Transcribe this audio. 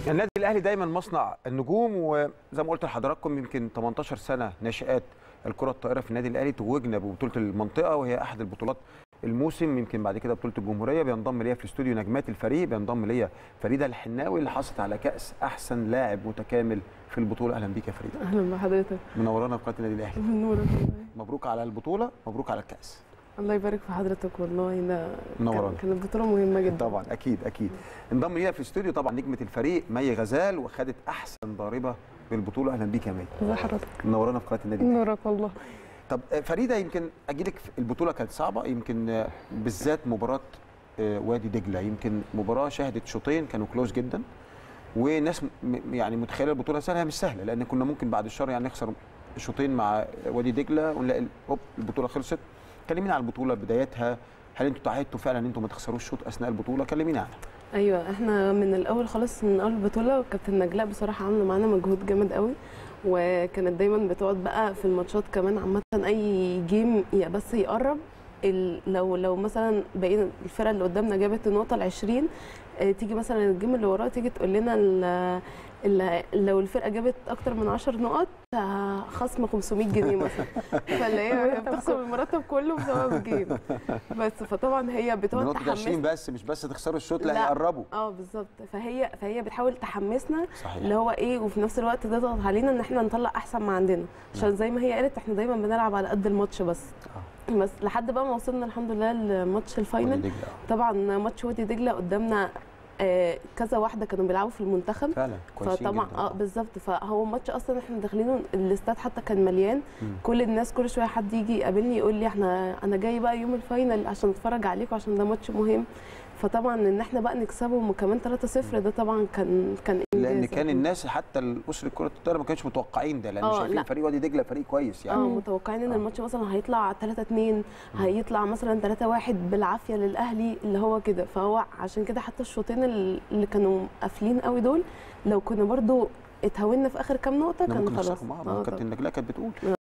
يعني النادي الاهلي دايما مصنع النجوم وزي ما قلت لحضراتكم يمكن 18 سنه ناشئات الكره الطائره في النادي الاهلي توجنا ببطوله المنطقه وهي احد البطولات الموسم يمكن بعد كده بطوله الجمهوريه بينضم ليا في الاستوديو نجمات الفريق بينضم ليا فريده الحناوي اللي حصلت على كاس احسن لاعب متكامل في البطوله اهلا بيك يا فريده اهلا بحضرتك منورانا في قناه النادي الاهلي من نورك والله مبروك على البطوله مبروك على الكاس الله يبارك في حضرتك والله ده منورانا. كان- كانت بطوله مهمه جدا طبعا اكيد اكيد انضم ليا في الاستوديو طبعا نجمه الفريق مي غزال وخدت احسن ضاربه بالبطوله اهلا بيك يا مي ازي حضرتك منورانا في قناه النادي الأهلي. نورك والله طب آه، فريده يمكن اجيلك في- البطوله كانت صعبه يمكن آه، بالذات مباراه آه، وادي دجله يمكن مباراه شهدت شوطين كانوا كلوز جدا وناس م- م- يعني متخيله البطوله سهله هي مش سهله لان كنا ممكن بعد الشهر يعني نخسر شوطين مع وادي دجله ونلاقي ال- هوب البطوله خلصت كلمينا على البطوله بدايتها هل انتوا تعهدتوا فعلا ان انتوا ما تخسروش شوط اثناء البطوله كلمينا عنها ايوه احنا من الاول خالص من اول البطوله كابتن نجلاء بصراحه عامله معانا مجهود جامد قوي وكانت دايما بتقعد بقى في الماتشات كمان عامه اي جيم يا بس يقرب ال- لو لو مثلا بقينا الفرقه اللي قدامنا جابت النقطه ال 20 اه، تيجي مثلا الجيم اللي وراه تيجي تقول لنا ال- ال- لو الفرقه جابت اكتر من 10 نقط اه، خصم 500 جنيه مثلا فاللي هي بتخصم المرتب كله بسبب الجيم بس فطبعا هي بتقعد بنقطه 20 تحمسنا بس مش بس تخسروا الشوط لا لا. يقربوا اه بالظبط فهي فهي بتحاول تحمسنا صحيح اللي هو ايه وفي نفس الوقت تضغط علينا ان احنا نطلع احسن ما عندنا عشان زي ما هي قالت احنا دايما بنلعب على قد الماتش بس بس لحد بقى ما وصلنا الحمد لله لماتش وادي الفاينل دجله آه. طبعا ماتش وادي دجله قدامنا آه كذا واحده كانوا بيلعبوا في المنتخب فعلا كويسين فطبعا جدا اه بالظبط فهو ماتش اصلا احنا داخلينه الاستاد حتى كان مليان مم. كل الناس كل شويه حد يجي يقابلني يقول لي احنا انا جاي بقى يوم الفاينل عشان اتفرج عليكم عشان ده ماتش مهم فطبعا ان احنا بقى نكسبهم وكمان 3-0 ده طبعا كان كان لان إنجاز كان أكيد. الناس حتى الاسره كره الطايره ما كانش متوقعين ده لان آه، شايفين لا. فريق وادي دجله فريق كويس اه يعني متوقعين ان آه. الماتش مثلا هيطلع 3 2 هيطلع مثلا 3 1 بالعافيه للاهلي اللي هو كده فهو عشان كده حتى الشوطين اللي كانوا قافلين قوي دول لو كنا برضو اتهاونا في اخر كام نقطه كنا كان ممكن خلاص نخسرهم اه آه، كابتن نجلاء كانت بتقول